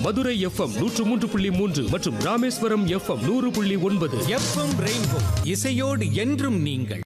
Madurai FM நூற்று மூன்று புள்ளி மூன்று மற்றும் ராமேஸ்வரம் எஃப்எம் நூறு புள்ளி ஒன்பது எஃப்எம் ரெயின்போ இசையோடு என்றும் நீங்கள்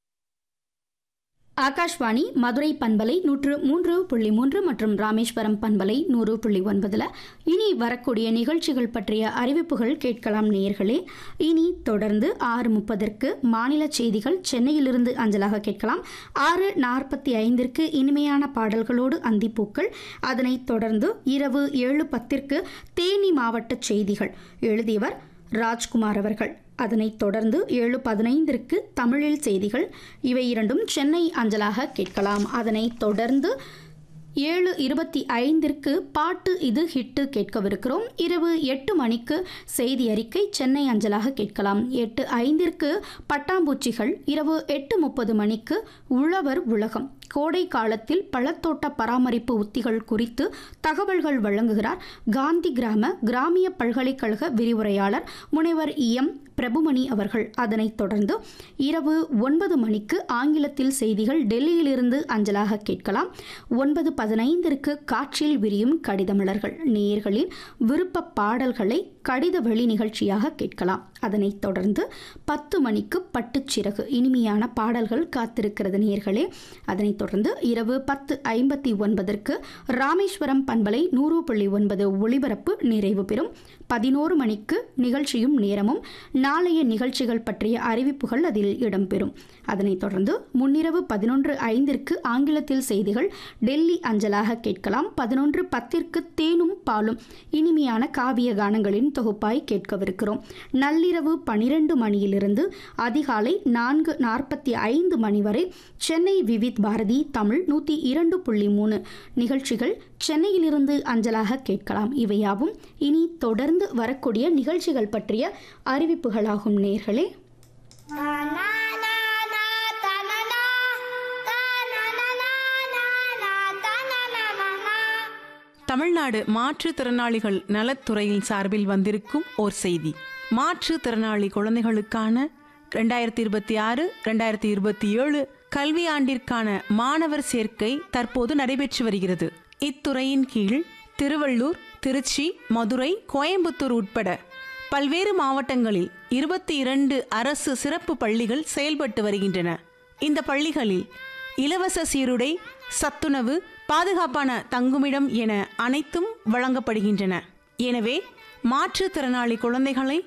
ஆகாஷ்வாணி மதுரை பண்பலை நூற்று மூன்று புள்ளி மூன்று மற்றும் ராமேஸ்வரம் பண்பலை நூறு புள்ளி ஒன்பதுல இனி வரக்கூடிய நிகழ்ச்சிகள் பற்றிய அறிவிப்புகள் கேட்கலாம் நேயர்களே இனி தொடர்ந்து ஆறு முப்பதற்கு மாநில செய்திகள் சென்னையிலிருந்து அஞ்சலாக கேட்கலாம் ஆறு நாற்பத்தி ஐந்திற்கு இனிமையான பாடல்களோடு அந்திப்பூக்கள் அதனைத் தொடர்ந்து இரவு ஏழு பத்திற்கு தேனி மாவட்ட செய்திகள் எழுதியவர் ராஜ்குமார் அவர்கள் அதனைத் தொடர்ந்து ஏழு பதினைந்திற்கு தமிழில் செய்திகள் இவை இரண்டும் சென்னை அஞ்சலாக கேட்கலாம் அதனைத் தொடர்ந்து ஏழு இருபத்தி ஐந்திற்கு பாட்டு இது ஹிட்டு கேட்கவிருக்கிறோம் இரவு எட்டு மணிக்கு செய்தி அறிக்கை சென்னை அஞ்சலாக கேட்கலாம் எட்டு ஐந்திற்கு பட்டாம்பூச்சிகள் இரவு எட்டு முப்பது மணிக்கு உழவர் உலகம் கோடை காலத்தில் பழத்தோட்ட பராமரிப்பு உத்திகள் குறித்து தகவல்கள் வழங்குகிறார் காந்தி கிராம கிராமிய பல்கலைக்கழக விரிவுரையாளர் முனைவர் எம் பிரபுமணி அவர்கள் அதனைத் தொடர்ந்து இரவு ஒன்பது மணிக்கு ஆங்கிலத்தில் செய்திகள் டெல்லியிலிருந்து அஞ்சலாக கேட்கலாம் ஒன்பது பதினைந்திற்கு காற்றில் விரியும் கடிதமலர்கள் நேயர்களின் விருப்ப பாடல்களை கடித வெளி நிகழ்ச்சியாக கேட்கலாம் அதனைத் தொடர்ந்து பத்து மணிக்கு பட்டுச்சிறகு இனிமையான பாடல்கள் காத்திருக்கிறது நேயர்களே அதனைத் தொடர்ந்து இரவு பத்து ஐம்பத்தி ஒன்பதற்கு ராமேஸ்வரம் பண்பலை நூறு புள்ளி ஒன்பது ஒளிபரப்பு நிறைவு பெறும் பதினோரு மணிக்கு நிகழ்ச்சியும் நேரமும் நாளைய நிகழ்ச்சிகள் பற்றிய அறிவிப்புகள் அதில் இடம்பெறும் அதனைத் தொடர்ந்து முன்னிரவு பதினொன்று ஐந்திற்கு ஆங்கிலத்தில் செய்திகள் டெல்லி அஞ்சலாக கேட்கலாம் பதினொன்று பத்திற்கு தேனும் பாலும் இனிமையான காவிய கானங்களின் தொகுப்பாய் கேட்கவிருக்கிறோம் நள்ளிரவு பனிரெண்டு மணியிலிருந்து அதிகாலை நான்கு நாற்பத்தி ஐந்து மணி வரை சென்னை விவித் பாரதி தமிழ் நூற்றி இரண்டு புள்ளி மூணு நிகழ்ச்சிகள் சென்னையிலிருந்து அஞ்சலாக கேட்கலாம் இவையாவும் இனி தொடர்ந்து வரக்கூடிய நிகழ்ச்சிகள் பற்றிய அறிவிப்புகளாகும் நேர்களே தமிழ்நாடு மாற்றுத்திறனாளிகள் நலத்துறையின் சார்பில் வந்திருக்கும் ஓர் செய்தி மாற்றுத்திறனாளி குழந்தைகளுக்கான ரெண்டாயிரத்தி இருபத்தி ஆறு ரெண்டாயிரத்தி இருபத்தி ஏழு கல்வியாண்டிற்கான மாணவர் சேர்க்கை தற்போது நடைபெற்று வருகிறது இத்துறையின் கீழ் திருவள்ளூர் திருச்சி மதுரை கோயம்புத்தூர் உட்பட பல்வேறு மாவட்டங்களில் இருபத்தி இரண்டு அரசு சிறப்பு பள்ளிகள் செயல்பட்டு வருகின்றன இந்த பள்ளிகளில் இலவச சீருடை சத்துணவு பாதுகாப்பான தங்குமிடம் என அனைத்தும் வழங்கப்படுகின்றன எனவே மாற்றுத்திறனாளி குழந்தைகளை